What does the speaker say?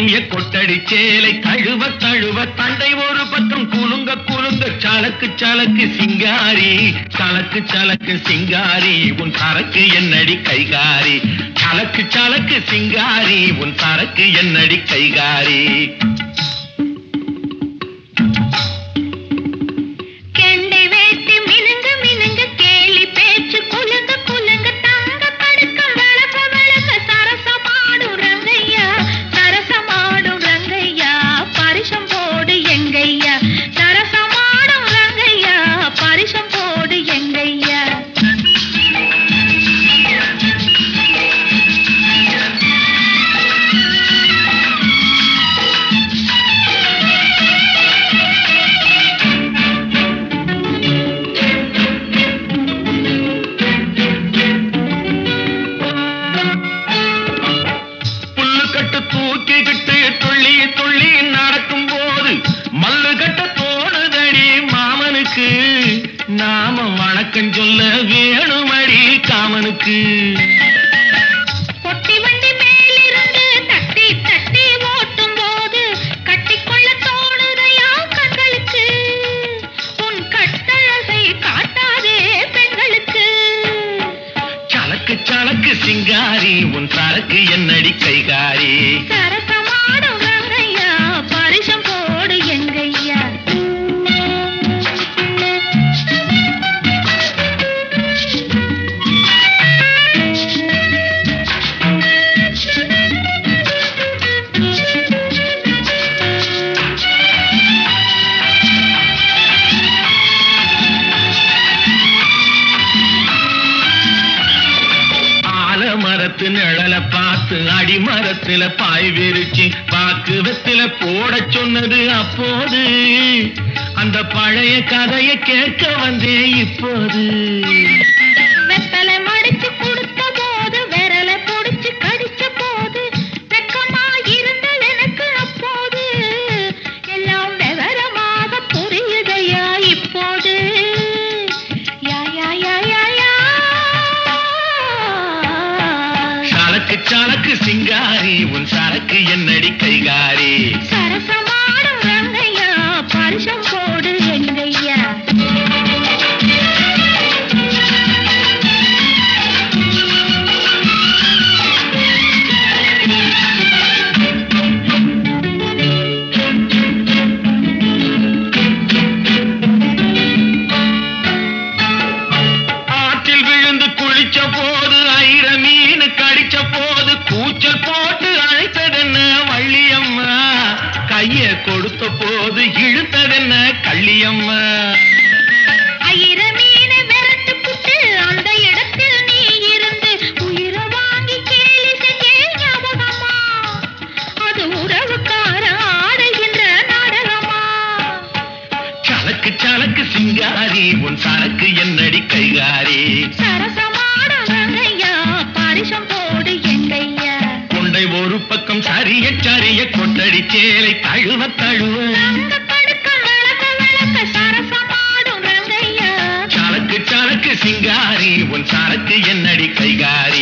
சரிய கொட்டடி சேலை தழுவ தழுவ தண்டை ஒரு பக்கம் குலுங்க குலுங்க சலக்கு சலக்கு சிங்காரி சலக்கு சலக்கு சிங்காரி உன் சரக்கு என்னடி கைகாரி சலக்கு சலக்கு சிங்காரி உன் சரக்கு என்னடி கைகாரி கெண்டை வேட்டி மினுங்க மினுங்க கேலி பேச்சு குலுங்க குலுங்க தங்க படுக்க வளக்க வளக்க சரசமாடும் ரங்கையா சரசமாடும் ரங்கையா பரிசம் போடு எங்கையா சரசமாடும் ரங்கையா பரிசம் போடு எங்கையா புல்லு கட்டு தூக்கிக்கிட்டு துள்ளி துள்ளி நடக்கும் போது மல்லு கட்ட தோணுதடி மாமனுக்கு நாம வணக்கம் சொல்ல வேணுமடி காமனுக்கு பொட்டி வண்டி மேலிருந்து தட்டி தட்டி ஓட்டும் போது கட்டிக்கொள்ள தோணுதையா கண்களுக்கு உன் கட்டழகை காட்டாதே பெண்களுக்கு சலக்கு சலக்கு சிங்காரி உன் சரக்கு என்னடி கைகாரி சரசமாடும் ரங்கையா பரிசம் போடு எங்கையா ஆலமரத்து நிழல பார்த்து அடிமரத்துல பாய் விரிச்சு பாக்குவத்துல போட சொன்னது அப்போது அந்த பழைய கதையை கேட்க வந்தேன் இப்போது வெத்தலை மடிச்சு கொடுத்த போது விரலை பொடிச்சு கடிச்ச போது வெக்கமா இருந்தது எனக்கு அப்போது எல்லாம் விவரமாக புரியுதையா இப்போது யா யா யா யா யா சலக்கு சலக்கு சிங்காரி உன் சரக்கு என்னடி கைகாரி சரசமாடும் ரங்கையா பரிசம் போடு எங்கையா ஆற்றில் விழுந்து குளிச்ச போது ஐர மீன் கடிச்ச போது கூச்சல் போட்டு அழைத்ததென்ன வள்ளியம்மா கைய கொடுத்த போது இழுத்ததென்ன கள்ளியம்மா ஐயிர மீனை விரட்டு புட்டு அந்த இடத்தில் நீ இருந்து உயிரை வாங்கி கேலி செஞ்சே ஞாபகமா அது உறவுக்கார ஆடுகின்ற நாடகமா சலக்கு சலக்கு சிங்காரி உன் சரக்கு என்னடி கைகாரி சரசமாடும் ரங்கையா பரிசம் போடு எங்கையா கொண்டை ஒரு பக்கம் சரிய சரிய கொட்டடி சேலை தழுவ தழுவ தங்க படுக்கம் விளக்க விளக்க சரசமாடும் ரங்கையா சலக்கு சலக்கு சிங்காரி உன் சரக்கு என்னடி கைகாரி